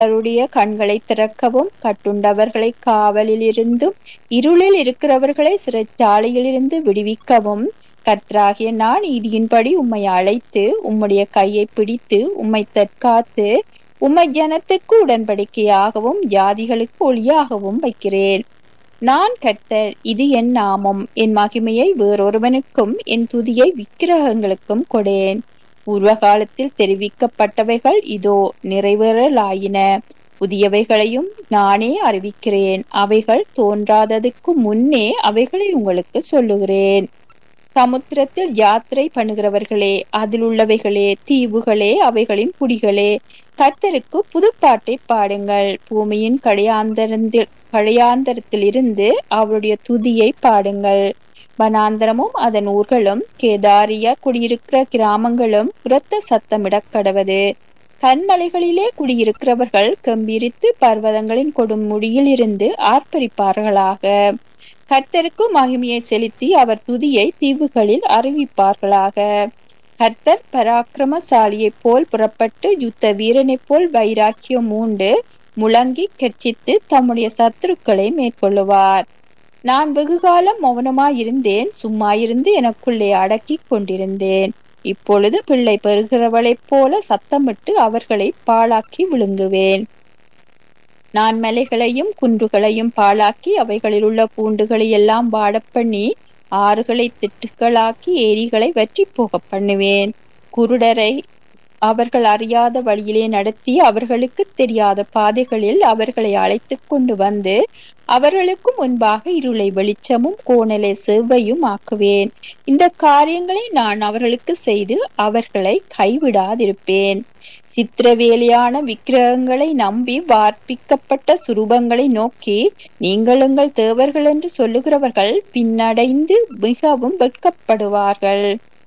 அவருடைய கண்களை திறக்கவும் கட்டுண்டவர்களை காவலிலிருந்தும் இருளில் இருக்கிறவர்களை சிறைச்சாலையிலிருந்து விடுவிக்கவும் கர்த்தராகிய நான் நீதியின்படி உம்மை அழைத்து உம்முடைய கையை பிடித்து உம்மை தற்காத்து உம்மை ஜனத்துக்கு உடன்படிக்கையாகவும் ஜாதிகளுக்கு ஒளியாகவும் வைக்கிறேன் நான் கர்த்தர் இது என் நாமம் என் மகிமையை வேறொருவனுக்கும் என் துதியை விக்கிரகங்களுக்கும் கொடேன் பூர்வ காலத்தில் தெரிவிக்கப்பட்டவைகள் இதோ நிறைவேறலாயின புதியவைகளையும் நானே அறிவிக்கிறேன் அவைகள் தோன்றாததுக்கு முன்னே அவைகளை உங்களுக்கு சொல்லுகிறேன் சமுத்திரத்தில் யாத்திரை பண்ணுகிறவர்களே அதில் உள்ளவைகளே தீவுகளே அவைகளின் குடிகளே கர்த்தருக்கு புதுப்பாட்டை பாடுங்கள் பூமியின் கடையாந்தரத்தில் கடையாந்தரத்திலிருந்து அவருடைய துதியை பாடுங்கள் வனாந்தரமும் அதன் ஊர்களும் கேதாரியார் குடியிருக்கிற கிராமங்களும் உரத்த சத்தமிடக் கடவது கண்மலைகளிலே குடியிருக்கிறவர்கள் கம்பீரித்து பர்வதங்களின் கொடும் முடியில் இருந்து ஆர்ப்பரிப்பார்களாக கர்த்தருக்கு மகிமையை செலுத்தி அவர் துதியை தீவுகளில் அறிவிப்பார்களாக கர்த்தர் பராக்கிரமசாலியைப் போல் புறப்பட்டு யுத்த வீரனைப் போல் வைராக்கியம் மூண்டு முழங்கி கெர்ச்சித்து தம்முடைய சத்துருக்களை மேற்கொள்ளுவார் நான் வெகுகாலம் மௌனமாயிருந்தேன் சும்மாயிருந்து எனக்குள்ளே அடக்கி கொண்டிருந்தேன் இப்பொழுது பிள்ளை பெறுகிறவளைப் போல சத்தமிட்டு அவர்களை பாழாக்கி விழுங்குவேன் நான் மலைகளையும் குன்றுகளையும் பாழாக்கி அவைகளில் உள்ள பூண்டுகளை எல்லாம் வாடப்பண்ணி ஆறுகளை திட்டுகளாக்கி ஏரிகளை வற்றி போக பண்ணுவேன் குருடரை அவர்கள் அறியாத வழியிலே நடத்தி அவர்களுக்கு தெரியாத பாதைகளில் அவர்களை அழைத்து கொண்டு வந்து அவர்களுக்கு முன்பாக இருளை வெளிச்சமும் கோணலை செவ்வையும் ஆக்குவேன் இந்த காரியங்களை நான் அவர்களுக்கு செய்து அவர்களை கைவிடாதிருப்பேன் சித்திரவேலையான விக்கிரகங்களை நம்பி வார்ப்பிக்கப்பட்ட சுரூபங்களை நோக்கி நீங்கள் உங்கள் தேவர்கள் என்று சொல்லுகிறவர்கள் பின்னடைந்து மிகவும் வெட்கப்படுவார்கள்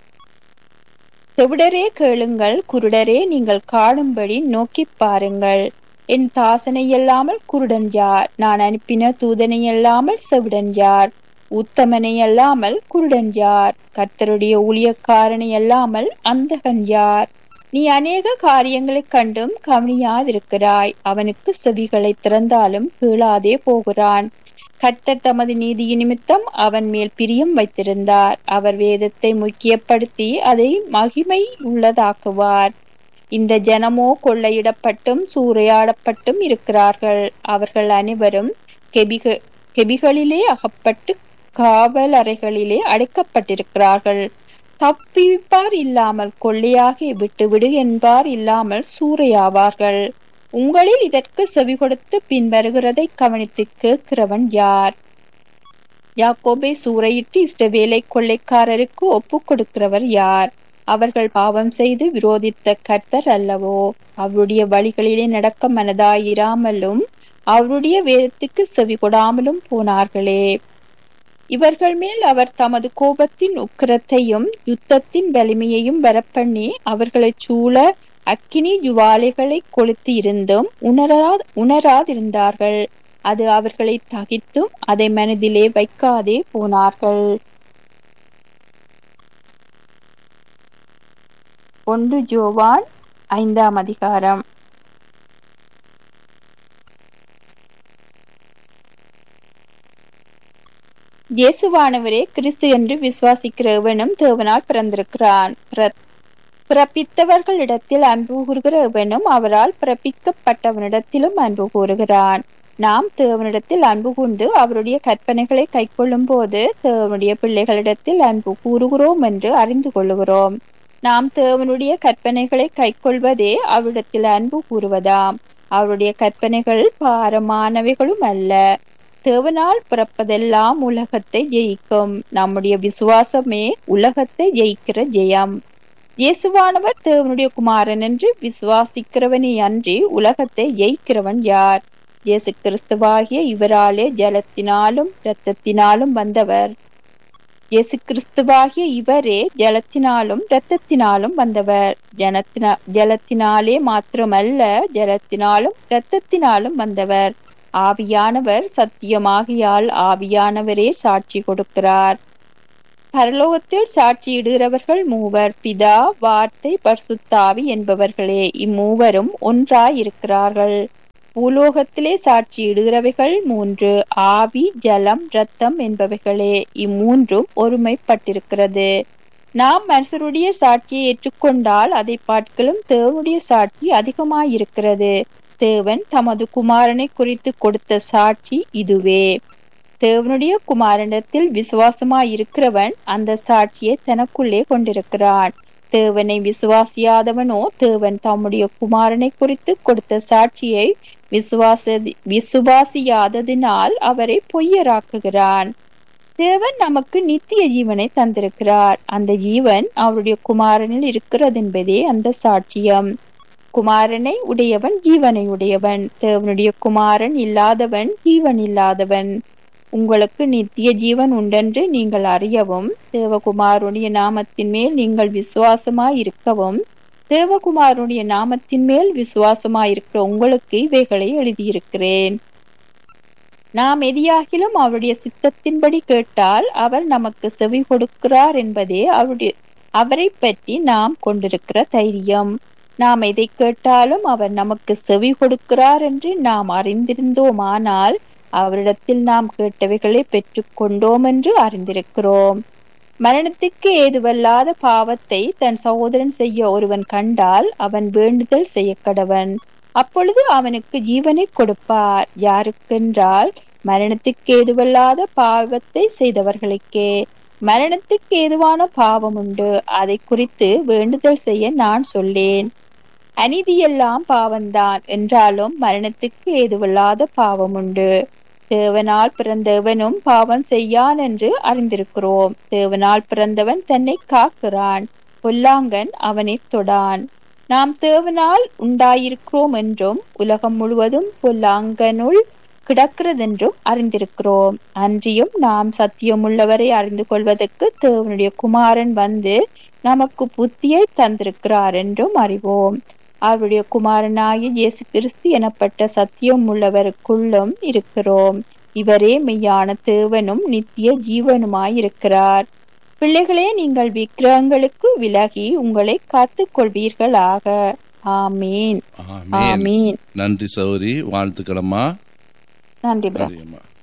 செவிடரே கேளுங்கள் குருடரே நீங்கள் காணும்படி நோக்கி பாருங்கள் என் தாசனை அல்லாமல் குருடன் யார் நான் அனுப்பின தூதனை அல்லாமல் செவிடன் யார் உத்தமனை அல்லாமல் குருடன் யார் கர்த்தருடைய ஊழியக்காரனை அல்லாமல் அந்தகன் யார் நீ அநேக காரியங்களைக் கண்டும் கவனியாதிருக்கிறாய் அவனுக்கு செவிகளை திறந்தாலும் கீழாதே போகிறான் கர்த்தர் தமது நீதி நிமித்தம் அவன் மேல் பிரியம் வைத்திருந்தார் அவர் வேதத்தை முக்கியப்படுத்தி அதை மகிமை உள்ளதாக்குவார் இந்த ஜனமோ கொள்ளையிடப்பட்டும் சூறையாடப்பட்டும் இருக்கிறார்கள் அவர்கள் அனைவரும் கெபிக கெபிகளிலே அகப்பட்டு காவல் அறைகளிலே அடைக்கப்பட்டிருக்கிறார்கள் தப்பிப்பார் இல்லாமல் கொள்ளையாகி விட்டுவிடு என்பார் இல்லாமல் சூறையாவார்கள் உங்களில் இதற்கு செவி கொடுத்து பின்வருகிறதை கவனித்து கேட்கிறவன் யார் யாக்கோபை சூறையிட்டு இஷ்டவேலை கொள்ளைக்காரருக்கு ஒப்பு கொடுக்கிறவர் யார் அவர்கள் பாவம் செய்து விரோதித்த கர்த்தர் அல்லவோ அவருடைய வழிகளிலே நடக்க மனதாயிராமலும் அவருடைய வேதத்துக்கு செவி கொடாமலும் போனார்களே இவர்கள் மேல் அவர் தமது கோபத்தின் உக்கிரத்தையும் யுத்தத்தின் வலிமையையும் வரப்பண்ணி அவர்களை சூழ அக்கினி ஜுவாலைகளை கொளுத்தி இருந்தும் உணரா உணராதிருந்தார்கள் அது அவர்களை தகித்தும் அதை மனதிலே வைக்காதே போனார்கள் ஒன்று ஜோவான் ஐந்தாம் அதிகாரம் இயேசுவானவரே கிறிஸ்து என்று விசுவாசிக்கிற எவனும் தேவனால் பிறந்திருக்கிறான் பிறப்பித்தவர்களிடத்தில் அன்பு கூறுகிற எவனும் அவரால் பிறப்பிக்கப்பட்டவனிடத்திலும் அன்பு கூறுகிறான் நாம் தேவனிடத்தில் அன்பு கூர்ந்து அவருடைய கற்பனைகளை கைக்கொள்ளும் போது தேவனுடைய பிள்ளைகளிடத்தில் அன்பு கூறுகிறோம் என்று அறிந்து கொள்ளுகிறோம் நாம் தேவனுடைய கற்பனைகளை கைக்கொள்வதே அவரிடத்தில் அன்பு கூறுவதாம் அவருடைய கற்பனைகள் பாரமானவைகளும் அல்ல தேவனால் பிறப்பதெல்லாம் உலகத்தை ஜெயிக்கும் நம்முடைய விசுவாசமே உலகத்தை ஜெயிக்கிற ஜெயம் இயேசுவானவர் தேவனுடைய குமாரன் என்று விசுவாசிக்கிறவனே அன்றி உலகத்தை ஜெயிக்கிறவன் யார் இயேசு கிறிஸ்துவாகிய இவராலே ஜலத்தினாலும் இரத்தத்தினாலும் வந்தவர் இயேசு கிறிஸ்துவாகிய இவரே ஜலத்தினாலும் இரத்தத்தினாலும் வந்தவர் ஜனத்தினா ஜலத்தினாலே மாத்திரமல்ல ஜலத்தினாலும் இரத்தத்தினாலும் வந்தவர் ஆவியானவர் சத்தியமாகியால் ஆவியானவரே சாட்சி கொடுக்கிறார் பரலோகத்தில் சாட்சியிடுகிறவர்கள் மூவர் பிதா வார்த்தை பர்சுத்தாவி என்பவர்களே இம்மூவரும் ஒன்றாயிருக்கிறார்கள் பூலோகத்திலே சாட்சியிடுகிறவைகள் மூன்று ஆவி ஜலம் இரத்தம் என்பவைகளே இம்மூன்றும் ஒருமைப்பட்டிருக்கிறது நாம் மனுஷருடைய சாட்சியை ஏற்றுக்கொண்டால் அதை பார்க்கலும் தேவனுடைய சாட்சி அதிகமாயிருக்கிறது தேவன் தமது குமாரனை குறித்து கொடுத்த சாட்சி இதுவே தேவனுடைய குமாரனிடத்தில் விசுவாசமாயிருக்கிறவன் அந்த சாட்சியை தனக்குள்ளே கொண்டிருக்கிறான் தேவனை விசுவாசியாதவனோ தேவன் தம்முடைய குமாரனை குறித்து கொடுத்த சாட்சியை விசுவாச விசுவாசியாததினால் அவரை பொய்யராக்குகிறான் தேவன் நமக்கு நித்திய ஜீவனை தந்திருக்கிறார் அந்த ஜீவன் அவருடைய குமாரனில் இருக்கிறது என்பதே அந்த சாட்சியம் குமாரனை உடையவன் ஜீவனை உடையவன் தேவனுடைய குமாரன் இல்லாதவன் ஜீவன் இல்லாதவன் உங்களுக்கு நித்திய ஜீவன் உண்டென்று நீங்கள் அறியவும் தேவகுமாருடைய நாமத்தின் மேல் நீங்கள் விசுவாசமாய் இருக்கவும் தேவகுமாருடைய நாமத்தின் மேல் விசுவாசமாய் இருக்கிற உங்களுக்கு இவைகளை எழுதியிருக்கிறேன் நாம் எதியாகிலும் அவருடைய சித்தத்தின்படி கேட்டால் அவர் நமக்கு செவி கொடுக்கிறார் என்பதே அவருடைய அவரை பற்றி நாம் கொண்டிருக்கிற தைரியம் நாம் எதை கேட்டாலும் அவர் நமக்கு செவி கொடுக்கிறார் என்று நாம் அறிந்திருந்தோமானால் அவரிடத்தில் நாம் கேட்டவைகளை பெற்றுக் கொண்டோம் என்று அறிந்திருக்கிறோம் மரணத்துக்கு ஏதுவல்லாத பாவத்தை தன் சகோதரன் செய்ய ஒருவன் கண்டால் அவன் வேண்டுதல் செய்ய கடவன் அப்பொழுது அவனுக்கு ஜீவனை கொடுப்பார் யாருக்கென்றால் மரணத்துக்கு ஏதுவல்லாத பாவத்தை செய்தவர்களுக்கே மரணத்துக்கு ஏதுவான பாவம் உண்டு அதை குறித்து வேண்டுதல் செய்ய நான் சொல்லேன் அநீதியெல்லாம் பாவம்தான் என்றாலும் மரணத்துக்கு ஏதுவல்லாத பாவம் உண்டு தேவனால் பிறந்தவனும் பாவம் செய்யான் என்று அறிந்திருக்கிறோம் தேவனால் பிறந்தவன் தன்னை காக்கிறான் பொல்லாங்கன் அவனை தொடான் நாம் தேவனால் உண்டாயிருக்கிறோம் என்றும் உலகம் முழுவதும் பொல்லாங்கனுள் கிடக்கிறதென்றும் அறிந்திருக்கிறோம் அன்றியும் நாம் சத்தியமுள்ளவரை அறிந்து கொள்வதற்கு தேவனுடைய குமாரன் வந்து நமக்கு புத்தியை தந்திருக்கிறார் என்றும் அறிவோம் அவருடைய குமாரனாகிய இயேசு கிறிஸ்து எனப்பட்ட சத்தியம் உள்ளவருக்குள்ளும் இருக்கிறோம் இவரே மெய்யான தேவனும் நித்திய ஜீவனுமாயிருக்கிறார் பிள்ளைகளே நீங்கள் விக்கிரகங்களுக்கு விலகி உங்களை காத்துக் கொள்வீர்களாக ஆமீன் ஆமீன் ஆமீன் நன்றி சௌரி வாழ்த்துக்களம்மா நன்றி பிரா நன்றி அம்மா